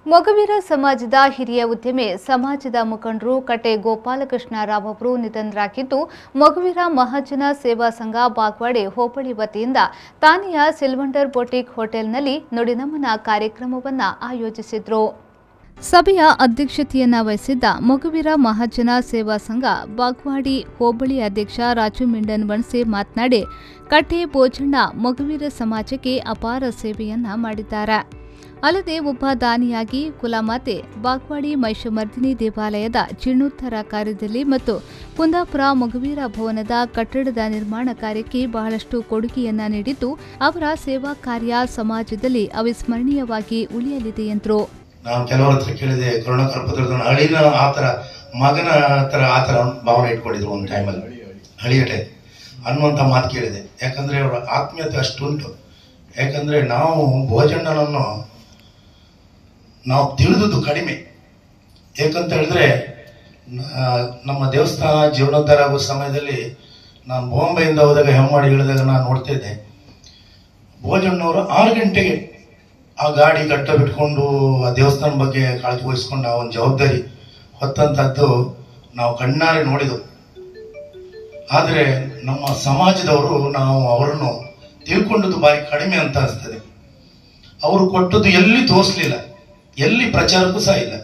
ಮೊಗವೀರ ಸಮಾಜದ ಹಿರಿಯ ಉದ್ಯಮಿ ಸಮಾಜದ ಮುಖಂಡರು ಕಟೆ ಗೋಪಾಲಕೃಷ್ಣ ರಾವ್ ಅವರು ನಿಧನರಾಗಿದ್ದು ಮೊಗವೀರ ಮಹಾಜನ ಸೇವಾ ಸಂಘ ಬಾಗ್ವಾಡಿ ಹೋಬಳಿ ವತಿಯಿಂದ ತಾನೆಯ ಸಿಲ್ವಂಡರ್ ಬೊಟಿಕ್ ಹೋಟೆಲ್ನಲ್ಲಿ ನುಡಿನಮನ ಕಾರ್ಯಕ್ರಮವನ್ನು ಆಯೋಜಿಸಿದ್ರು ಸಭೆಯ ಅಧ್ಯಕ್ಷತೆಯನ್ನ ವಹಿಸಿದ್ದ ಮೊಗವೀರ ಮಹಾಜನ ಸೇವಾ ಸಂಘ ಬಾಗ್ವಾಡಿ ಹೋಬಳಿ ಅಧ್ಯಕ್ಷ ರಾಜು ಮಿಂಡನ್ ವಣಸೆ ಮಾತನಾಡಿ ಕಟ್ಟೆ ಬೋಜಣ್ಣ ಮೊಗವೀರ ಸಮಾಜಕ್ಕೆ ಅಪಾರ ಸೇವೆಯನ್ನ ಮಾಡಿದ್ದಾರೆ ಅಲ್ಲದೆ ಒಬ್ಬ ದಾನಿಯಾಗಿ ಕುಲಮಾತೆ ಬಾಗ್ವಾಡಿ ಮೈಷಮರ್ದಿನಿ ದೇವಾಲಯದ ಜೀರ್ಣೋದ್ಧಾರ ಕಾರ್ಯದಲ್ಲಿ ಮತ್ತು ಕುಂದಾಪುರ ಮೊಗವೀರ ಭವನದ ಕಟ್ಟಡದ ನಿರ್ಮಾಣ ಕಾರ್ಯಕ್ಕೆ ಬಹಳಷ್ಟು ಕೊಡುಗೆಯನ್ನ ನೀಡಿದ್ದು ಅವರ ಸೇವಾ ಕಾರ್ಯ ಸಮಾಜದಲ್ಲಿ ಅವಿಸ್ಮರಣೀಯವಾಗಿ ಉಳಿಯಲಿದೆ ಎಂದರು ನಾನು ಕೆಲವರ ಹತ್ರ ಕೇಳಿದೆ ಕರುಣಾಕರ ಪತ್ರದವನ ಹಳಿನ ಆ ಥರ ಮಗನ ಥರ ಆ ಥರ ಭಾವನೆ ಇಟ್ಕೊಂಡಿದ್ರು ಒಂದು ಟೈಮಲ್ಲಿ ಹಳಿಯಟೆ ಅನ್ನುವಂಥ ಮಾತು ಕೇಳಿದೆ ಯಾಕಂದ್ರೆ ಅವರ ಆತ್ಮೀಯತೆ ಅಷ್ಟುಂಟು ಯಾಕಂದ್ರೆ ನಾವು ಭೋಜಣ್ಣನನ್ನು ನಾವು ತಿಳಿದುದು ಕಡಿಮೆ ಯಾಕಂತ ಹೇಳಿದ್ರೆ ನ- ನಮ್ಮ ದೇವಸ್ಥಾನ ಜೀರ್ಣೋದ್ಧಾರ ಆಗೋ ಸಮಯದಲ್ಲಿ ನಾನು ಬಾಂಬೆಯಿಂದ ಹೋದಾಗ ಹೆಮ್ಮಾಡಿ ಇಳಿದಾಗ ನಾನು ನೋಡ್ತಾ ಇದ್ದೆ ಭೋಜಣ್ಣವರು ಆರು ಗಂಟೆಗೆ ಆ ಗಾಡಿ ಗಟ್ಟ ಬಿಟ್ಕೊಂಡು ಆ ದೇವಸ್ಥಾನ ಬಗ್ಗೆ ಕಾಳಜಿ ವಹಿಸ್ಕೊಂಡು ಆ ಒಂದು ಜವಾಬ್ದಾರಿ ಹೊತ್ತಂತದ್ದು ನಾವು ಕಣ್ಣಾರೆ ನೋಡಿದೆವು ಆದರೆ ನಮ್ಮ ಸಮಾಜದವರು ನಾವು ಅವರನ್ನು ತಿಳ್ಕೊಂಡದ್ದು ಬಾರಿ ಕಡಿಮೆ ಅಂತ ಅನಿಸ್ತದೆ ಅವರು ಕೊಟ್ಟದ್ದು ಎಲ್ಲಿ ತೋರಿಸ್ಲಿಲ್ಲ ಎಲ್ಲಿ ಪ್ರಚಾರಕ್ಕೂ ಸಹ ಇಲ್ಲ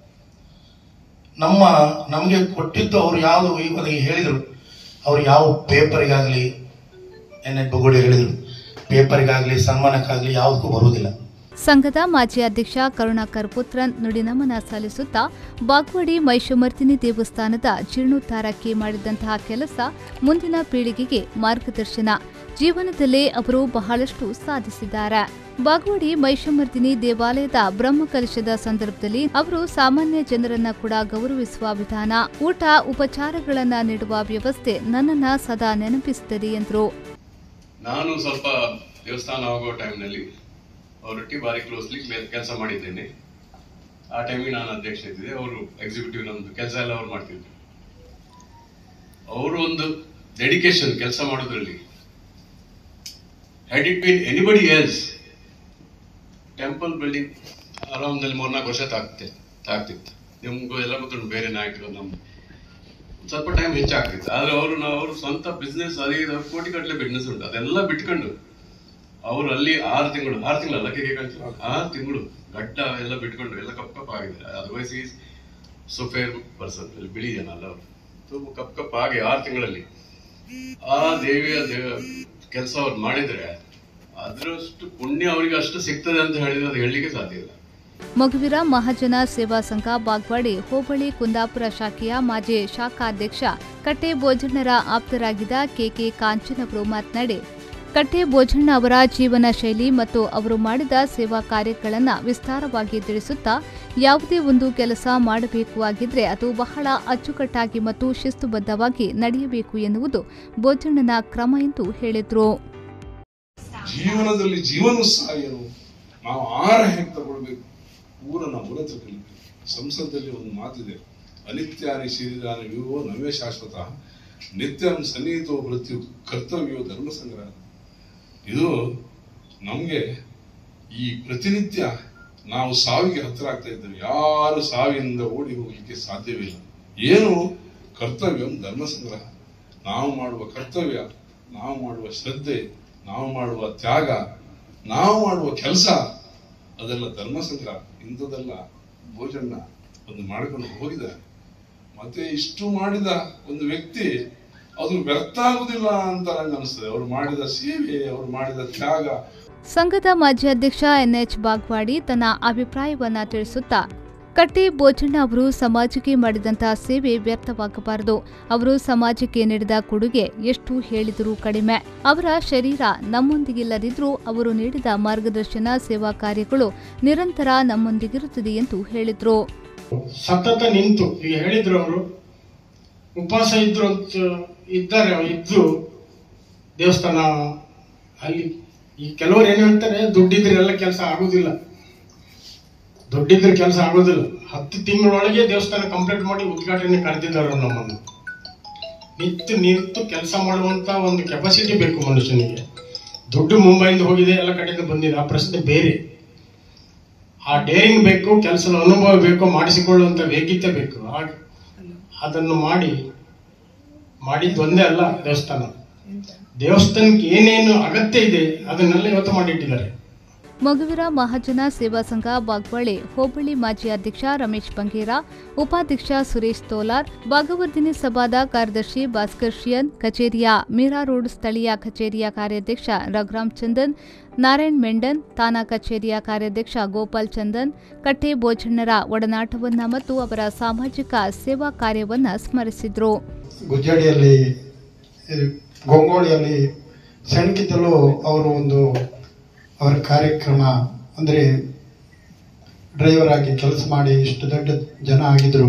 ನಮ್ಮ ನಮಗೆ ಕೊಟ್ಟಿದ್ದು ಅವರು ಯಾವುದು ಇವಾಗ ಹೇಳಿದರು ಅವರು ಯಾವ ಪೇಪರಿಗಾಗಲಿ ಎನ್ ಎನ್ ಬಗೋಡಿ ಹೇಳಿದರು ಪೇಪರಿಗಾಗಲಿ ಸನ್ಮಾನಕ್ಕಾಗಲಿ ಯಾವುದಕ್ಕೂ ಬರುವುದಿಲ್ಲ ಸಂಘದ ಮಾಜಿ ಅಧ್ಯಕ್ಷ ಕರುಣಾಕರ್ ಪುತ್ರನ್ ನುಡಿನಮನ ಸಲ್ಲಿಸುತ್ತಾ ಬಾಗ್ವಾಡಿ ಮೈಷಮರ್ದಿನಿ ದೇವಸ್ಥಾನದ ಜೀರ್ಣೋದ್ಧಾರಕ್ಕೆ ಮಾಡಿದಂತಹ ಕೆಲಸ ಮುಂದಿನ ಪೀಳಿಗೆಗೆ ಮಾರ್ಗದರ್ಶನ ಜೀವನದಲ್ಲೇ ಅವರು ಬಹಳಷ್ಟು ಸಾಧಿಸಿದ್ದಾರೆ ಬಾಗ್ವಾಡಿ ಮೈಷಮರ್ದಿನಿ ದೇವಾಲಯದ ಬ್ರಹ್ಮಕಲಶದ ಸಂದರ್ಭದಲ್ಲಿ ಅವರು ಸಾಮಾನ್ಯ ಜನರನ್ನ ಕೂಡ ಗೌರವಿಸುವ ವಿಧಾನ ಊಟ ಉಪಚಾರಗಳನ್ನ ನೀಡುವ ವ್ಯವಸ್ಥೆ ನನ್ನನ್ನ ಸದಾ ನೆನಪಿಸುತ್ತದೆ ಎಂದರು ನಾನು ಸ್ವಲ್ಪ ದೇವಸ್ಥಾನ ಹೋಗೋ ಟೈಮ್ನಲ್ಲಿ ಅವರೊಟ್ಟಿಗೆ ಭಾರಿ ಕ್ಲೋಸ್ಲಿ ಕೆಲಸ ಮಾಡಿದ್ದೇನೆ ಆ ಟೈಮಿಗೆ ನಾನು ಅಧ್ಯಕ್ಷ ಇದ್ದಿದ್ದೆ ಅವರು ಎಕ್ಸಿಕ್ಯೂಟಿವ್ ನಮ್ದು ಕೆಲಸ ಎಲ್ಲ ಅವ್ರು ಮಾಡ್ತಿದ್ರು ಅವರು ಒಂದು ಡೆಡಿಕೇಶನ್ ಕೆಲಸ ಮಾಡೋದ್ರಲ್ಲಿ had it been anybody else temple building ಆರಾಮದಲ್ಲಿ ಮೂರ್ನಾಲ್ಕು ವರ್ಷ ತಾಗ್ತೆ ತಾಗ್ತಿತ್ತು ನಿಮ್ಗೂ ಎಲ್ಲ ಗೊತ್ತುಂಟು ಬೇರೆ ನಾಯಕರು ನಮ್ಮ ಸ್ವಲ್ಪ ಟೈಮ್ ಹೆಚ್ಚಾಗ್ತಿತ್ತು ಆದ್ರೆ ಅವರು ನಾವು ಅವರು ಸ್ವಂತ ಬಿಸ್ನೆಸ್ ಅದೇ ಇದು ಅವ್ರು ಕೋಟಿ ಗಟ್ಟಲೆ ಬಿಸ್ನೆಸ್ ಉಂಟು ಅದೆಲ್ಲ ಬಿಟ್ಕೊಂಡು ಅವರು ಅಲ್ಲಿ ಆರು ತಿಂಗಳು ಆರು ತಿಂಗಳಲ್ಲ ಕೇಕೆ ಕಂಚು ಆರು ತಿಂಗಳು ಗಡ್ಡ ಎಲ್ಲ ಬಿಟ್ಕೊಂಡು ಎಲ್ಲ ಕಪ್ ಕಪ್ ಆಗಿದ್ದಾರೆ ಅದರ್ವೈಸ್ ಈಸ್ ಸುಫೇರ್ ಪರ್ಸನ್ ಬಿಳಿ ಜನ ಅಲ್ಲ ಅವರು ತುಂಬ ಕಪ್ ಕಪ್ ಆಗಿ ಆರು ತಿಂಗಳಲ್ಲಿ ಆ ದೇವಿಯ ಕೆಲಸ ಅವ್ರು ಮಾಡಿದ್ರೆ ಅದರಷ್ಟು ಪುಣ್ಯ ಅವರಿಗೆ ಅಷ್ಟು ಸಿಗ್ತದೆ ಅಂತ ಹೇಳಿದ್ರೆ ಅದು ಹೇಳಲಿಕ್ಕೆ ಸಾಧ್ಯ ಇಲ್ಲ ಮಗುವಿರ ಮಹಾಜನ ಸೇವಾ ಸಂಘ ಬಾಗ್ವಾಡಿ ಹೋಬಳಿ ಕುಂದಾಪುರ ಶಾಖೆಯ ಮಾಜಿ ಶಾಖಾಧ್ಯಕ್ಷ ಕಟ್ಟೆ ಬೋಜಣ್ಣರ ಆಪ್ತರಾಗಿದ್ದ ಕೆಕೆ ಕಾಂಚನ್ ಅವರು ಮಾತನಾಡಿ ಕಟ್ಟೆ ಬೋಜಣ್ಣ ಅವರ ಜೀವನ ಶೈಲಿ ಮತ್ತು ಅವರು ಮಾಡಿದ ಸೇವಾ ಕಾರ್ಯಗಳನ್ನು ವಿಸ್ತಾರವಾಗಿ ತಿಳಿಸುತ್ತಾ ಯಾವುದೇ ಒಂದು ಕೆಲಸ ಮಾಡಬೇಕು ಆಗಿದ್ರೆ ಅದು ಬಹಳ ಅಚ್ಚುಕಟ್ಟಾಗಿ ಮತ್ತು ಶಿಸ್ತುಬದ್ಧವಾಗಿ ನಡೆಯಬೇಕು ಎನ್ನುವುದು ಬೋಜಣ್ಣನ ಕ್ರಮ ಎಂದು ಹೇಳಿದರು ಜೀವನದಲ್ಲಿ ಜೀವನೋತ್ಸಾಹನು ನಾವು ಆಹಾರ ಹೇಗೆ ತಗೊಳ್ಬೇಕು ಊರನ್ನ ಉರತ ಕಲಿಬೇಕು ಸಂಸದಲ್ಲಿ ಒಂದು ಮಾತಿದೆ ಅನಿತ್ಯಾನಿ ಶರೀರಾನಿ ವಿವೋ ನವೇ ಶಾಶ್ವತ ನಿತ್ಯಂ ಸನ್ನಿಹಿತೋ ಮೃತ್ಯು ಕರ್ತವ್ಯೋ ಧರ್ಮ ಸಂಗ್ರಹ ಇದು ನಮ್ಗೆ ಈ ಪ್ರತಿನಿತ್ಯ ನಾವು ಸಾವಿಗೆ ಹತ್ರ ಆಗ್ತಾ ಇದ್ದೇವೆ ಯಾರು ಸಾವಿನಿಂದ ಓಡಿ ಹೋಗ್ಲಿಕ್ಕೆ ಸಾಧ್ಯವಿಲ್ಲ ಏನು ಕರ್ತವ್ಯ ಧರ್ಮ ಸಂಗ್ರಹ ನಾವು ಮಾಡುವ ಕರ್ತವ್ಯ ನಾವು ಮಾಡುವ ಶ್ರದ್ಧೆ ನಾವು ಮಾಡುವ ತ್ಯಾಗ ನಾವು ಮಾಡುವ ಕೆಲಸ ಅದೆಲ್ಲ ಧರ್ಮ ಸಂಗ್ರಹ ಇಂಥದ್ದೆಲ್ಲ ಭೋಜನ ಒಂದು ಮಾಡಿಕೊಂಡು ಹೋಗಿದ್ದಾರೆ ಮತ್ತೆ ಇಷ್ಟು ಮಾಡಿದ ಒಂದು ವ್ಯಕ್ತಿ ಅದು ವ್ಯರ್ಥ ಆಗುದಿಲ್ಲ ಅಂತ ನಂಗೆ ಅನಿಸ್ತದೆ ಅವರು ಮಾಡಿದ ಸೇವೆ ಅವರು ಮಾಡಿದ ತ್ಯಾಗ ಸಂಘದ ಮಾಜಿ ಅಧ್ಯಕ್ಷ ಎನ್ಎಚ್ ಬಾಗ್ವಾಡಿ ತನ್ನ ಅಭಿಪ್ರಾಯವನ್ನ ತಿಳಿಸುತ್ತಾ ಕಟ್ಟಿ ಬೋಜಣ್ಣ ಅವರು ಸಮಾಜಕ್ಕೆ ಮಾಡಿದಂತಹ ಸೇವೆ ವ್ಯರ್ಥವಾಗಬಾರದು ಅವರು ಸಮಾಜಕ್ಕೆ ನೀಡಿದ ಕೊಡುಗೆ ಎಷ್ಟು ಹೇಳಿದರೂ ಕಡಿಮೆ ಅವರ ಶರೀರ ನಮ್ಮೊಂದಿಗಿಲ್ಲದಿದ್ರೂ ಅವರು ನೀಡಿದ ಮಾರ್ಗದರ್ಶನ ಸೇವಾ ಕಾರ್ಯಗಳು ನಿರಂತರ ನಮ್ಮೊಂದಿಗಿರುತ್ತದೆ ಎಂದು ಹೇಳಿದರು ಸತತ ನಿಂತು ಈಗ ಹೇಳಿದ್ರು ಅವರು ಉಪವಾಸ ಇದ್ರು ಅಂತ ಇದ್ದಾರೆ ಇದ್ದು ದೇವಸ್ಥಾನ ಅಲ್ಲಿ ಈ ಕೆಲವರು ಏನು ಹೇಳ್ತಾರೆ ದುಡ್ಡಿದ್ರೆ ಎಲ್ಲ ಕೆಲಸ ಆಗುದಿಲ್ಲ ದುಡ್ಡಿದ್ರೆ ಕೆಲಸ ಆಗೋದಿಲ್ಲ ಹತ್ತು ತಿಂಗಳೊಳಗೆ ದೇವಸ್ಥಾನ ಕಂಪ್ಲೀಟ್ ಮಾಡಿ ಉದ್ಘಾಟನೆ ಕರೆದಿದ್ದಾರೆ ನಮ್ಮನ್ನು ನಿಂತು ನಿಂತು ಕೆಲಸ ಮಾಡುವಂತ ಒಂದು ಕೆಪಾಸಿಟಿ ಬೇಕು ಮನುಷ್ಯನಿಗೆ ದುಡ್ಡು ಮುಂಬೈಯಿಂದ ಹೋಗಿದೆ ಎಲ್ಲ ಕಡೆಯಿಂದ ಬಂದಿದೆ ಆ ಪ್ರಶ್ನೆ ಬೇರೆ ಆ ಡೇರಿಂಗ್ ಬೇಕು ಕೆಲಸದ ಅನುಭವ ಬೇಕು ಮಾಡಿಸಿಕೊಳ್ಳುವಂತ ವೇಗಿತೆ ಬೇಕು ಹಾಗೆ ಅದನ್ನು ಮಾಡಿ ಮಾಡಿದ್ದು ಒಂದೇ ಅಲ್ಲ ದೇವಸ್ಥಾನ ದೇವಸ್ಥಾನಕ್ಕೆ ಏನೇನು ಅಗತ್ಯ ಇದೆ ಅದನ್ನೆಲ್ಲ ಇವತ್ತು ಮಾಡಿಟ್ಟಿದ್ದಾರೆ ಮಗುವಿರ ಮಹಾಜನ ಸೇವಾ ಸಂಘ ಬಾಗ್ವಾಳೆ ಹೋಬಳಿ ಮಾಜಿ ಅಧ್ಯಕ್ಷ ರಮೇಶ್ ಬಂಗೇರ ಉಪಾಧ್ಯಕ್ಷ ಸುರೇಶ್ ತೋಲಾರ್ ಭಾಗವರ್ಧಿನಿ ಸಭಾದ ಕಾರ್ಯದರ್ಶಿ ಭಾಸ್ಕರ್ ಶಿಯನ್ ಕಚೇರಿಯ ಮೀರಾ ರೋಡ್ ಸ್ಥಳೀಯ ಕಚೇರಿಯ ಕಾರ್ಯಾಧ್ಯಕ್ಷ ರಘುರಾಮ್ ಚಂದನ್ ನಾರಾಯಣ್ ಮೆಂಡನ್ ತಾನಾ ಕಚೇರಿಯ ಕಾರ್ಯಾಧ್ಯಕ್ಷ ಗೋಪಾಲ್ ಚಂದನ್ ಕಟ್ಟೆ ಬೋಜಣ್ಣರ ಒಡನಾಟವನ್ನ ಮತ್ತು ಅವರ ಸಾಮಾಜಿಕ ಸೇವಾ ಕಾರ್ಯವನ್ನ ಸ್ಮರಿಸಿದ್ರು ಗುಜ್ಜಡಿಯಲ್ಲಿ ಇದು ಗೊಂಗೋಳಿಯಲ್ಲಿ ಸಣ್ಣಕಿದ್ದಲು ಅವರು ಒಂದು ಅವರ ಕಾರ್ಯಕ್ರಮ ಅಂದರೆ ಡ್ರೈವರ್ ಆಗಿ ಕೆಲಸ ಮಾಡಿ ಇಷ್ಟು ದೊಡ್ಡ ಜನ ಆಗಿದ್ರು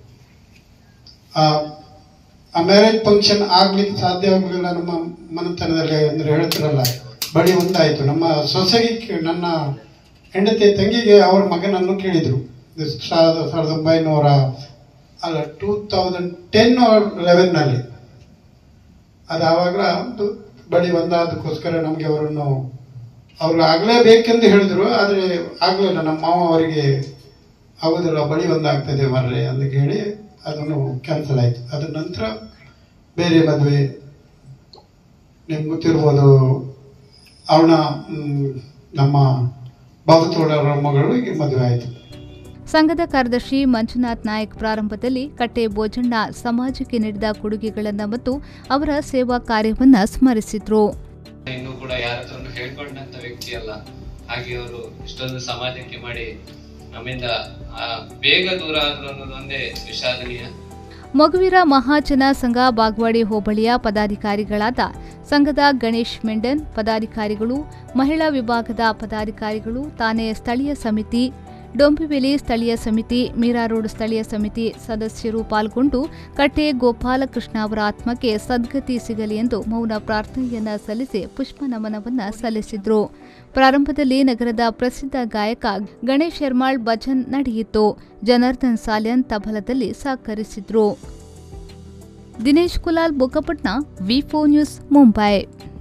ಆ ಆ ಮ್ಯಾರೇಜ್ ಫಂಕ್ಷನ್ ಆಗ್ಲಿಕ್ಕೆ ಸಾಧ್ಯ ಆಗಲಿಲ್ಲ ನಮ್ಮ ಮನೆತನದಲ್ಲಿ ಅಂದ್ರೆ ಹೇಳ್ತಾರಲ್ಲ ಬಳಿ ಒಂದಾಯಿತು ನಮ್ಮ ಸೊಸೆಗೆ ನನ್ನ ಹೆಂಡತಿ ತಂಗಿಗೆ ಅವ್ರ ಮಗನನ್ನು ಕೇಳಿದ್ರು ಇದು ಸಾವಿರದ ಸಾವಿರದ ಒಂಬೈನೂರ ಅಲ್ಲ ಟೂ ತೌಸಂಡ್ ಟೆನ್ ಲೆವೆನ್ನಲ್ಲಿ ಅದು ಆವಾಗ ಒಂದು ಬಳಿ ಒಂದಾದಕ್ಕೋಸ್ಕರ ನಮಗೆ ಅವರನ್ನು ಅವರು ಆಗಲೇಬೇಕೆಂದು ಹೇಳಿದ್ರು ಆದರೆ ಆಗಲಿಲ್ಲ ನಮ್ಮ ಮಾವ ಅವರಿಗೆ ಆಗೋದಿಲ್ಲ ಬಳಿ ಒಂದಾಗ್ತದೆ ಮರ್ರೆ ಅಂತ ಹೇಳಿ ಅದನ್ನು ಕ್ಯಾನ್ಸಲ್ ಆಯಿತು ಅದ್ರ ನಂತರ ಬೇರೆ ಮದುವೆ ನಿಮ್ಗೆ ಗೊತ್ತಿರ್ಬೋದು ಅವನ ನಮ್ಮ ಬಾಬುತೋಳರ ಮಗಳಿಗೆ ಮದುವೆ ಆಯಿತು ಸಂಘದ ಕಾರ್ಯದರ್ಶಿ ಮಂಜುನಾಥ್ ನಾಯಕ್ ಪ್ರಾರಂಭದಲ್ಲಿ ಕಟ್ಟೆ ಬೋಜಣ್ಣ ಸಮಾಜಕ್ಕೆ ನೀಡಿದ ಕೊಡುಗೆಗಳನ್ನು ಮತ್ತು ಅವರ ಸೇವಾ ಕಾರ್ಯವನ್ನ ಸ್ಮರಿಸಿದ್ರು ಇನ್ನೂ ಕೂಡ ಯಾರ ಹತ್ರನು ಹೇಳ್ಕೊಂಡಂತ ವ್ಯಕ್ತಿ ಅಲ್ಲ ಹಾಗೆ ಅವರು ಇಷ್ಟೊಂದು ಸಮಾಜಕ್ಕೆ ಮಾಡಿ ನಮ್ಮಿಂದ ಆ, ಬೇಗ ದೂರ ಆದ್ರು ಅನ್ನೋದು ಒಂದೇ ವಿಷಾದನೀಯ ಮಗುವಿರ ಮಹಾಜನ ಸಂಘ ಬಾಗ್ವಾಡಿ ಹೋಬಳಿಯ ಪದಾಧಿಕಾರಿಗಳಾದ ಸಂಘದ ಗಣೇಶ್ ಮೆಂಡನ್ ಪದಾಧಿಕಾರಿಗಳು ಮಹಿಳಾ ವಿಭಾಗದ ಪದಾಧಿಕಾರಿಗಳು ತಾನೇ ಸ್ಥಳೀಯ ಸಮಿತಿ ಡೊಂಬಿವೆಲಿ ಸ್ಥಳೀಯ ಸಮಿತಿ ಮೀರಾ ರೋಡ್ ಸ್ಥಳೀಯ ಸಮಿತಿ ಸದಸ್ಯರು ಪಾಲ್ಗೊಂಡು ಕಟ್ಟೆ ಗೋಪಾಲಕೃಷ್ಣ ಅವರ ಆತ್ಮಕ್ಕೆ ಸದ್ಗತಿ ಸಿಗಲಿ ಎಂದು ಮೌನ ಪ್ರಾರ್ಥನೆಯನ್ನ ಸಲ್ಲಿಸಿ ಪುಷ್ಪ ನಮನವನ್ನ ಸಲ್ಲಿಸಿದ್ರು ಪ್ರಾರಂಭದಲ್ಲಿ ನಗರದ ಪ್ರಸಿದ್ಧ ಗಾಯಕ ಗಣೇಶ್ ಶರ್ಮಾಳ್ ಭಜನ್ ನಡೆಯಿತು ಜನಾರ್ದನ್ ಸಾಲ್ಯನ್ ತಬಲದಲ್ಲಿ ಸಹಕರಿಸಿದ್ರು ದಿನೇಶ್ ಕುಲಾಲ್ ಬೊಕ್ಕಪಟ್ನ ವಿ ನ್ಯೂಸ್ ಮುಂಬೈ